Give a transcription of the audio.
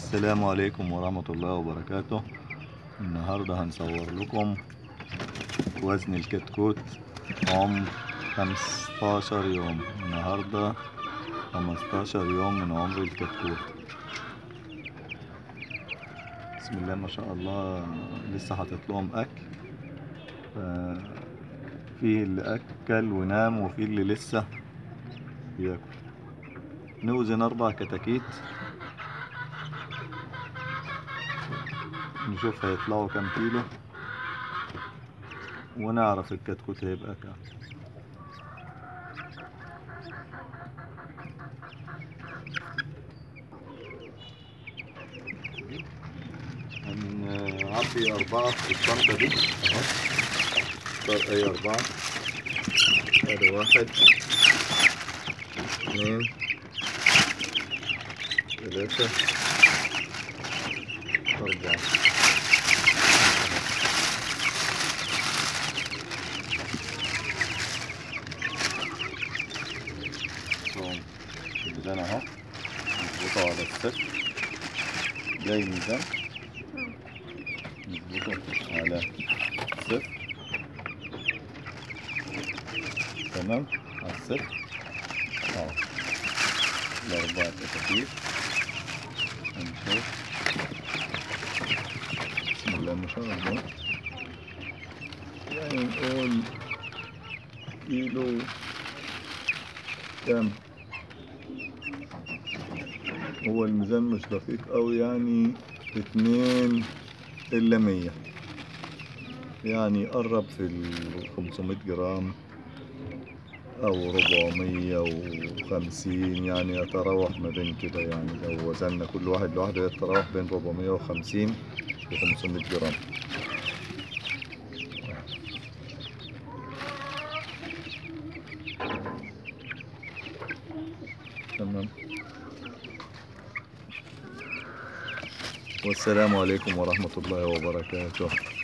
السلام عليكم ورحمة الله وبركاته النهاردة هنصور لكم وزن الكتكوت عمر خمستاشر يوم النهاردة خمستاشر يوم من عمر الكتكوت بسم الله ما شاء الله لسه حاطط لهم أكل ف- في اللي أكل ونام وفي اللي لسه بياكل نوزن أربع كتاكيت نشوف هيطلعوا كام كيلو ونعرف الكتكوت هيبقى كام هنعبي أربعة في الشنطة دي أهو اختار أي أربعة أدي واحد اثنين ثلاثة أربعة ثم الميزان اهو نظبطه على الصفر جاي ميزان نظبطه على صفر تمام على الصفر اهو الأربعة كتاكيت هنشوف بسم الله ما شاء الله يعني نقول كيلو كام هو الميزان مش دقيق أوي يعني اتنين إلا مية يعني قرب في ال 500 جرام أو ربعمية وخمسين يعني يتراوح ما بين كده يعني لو وزننا كل واحد لوحده يتراوح بين ربعمية وخمسين وخمسمية جرام تمام والسلام عليكم ورحمة الله وبركاته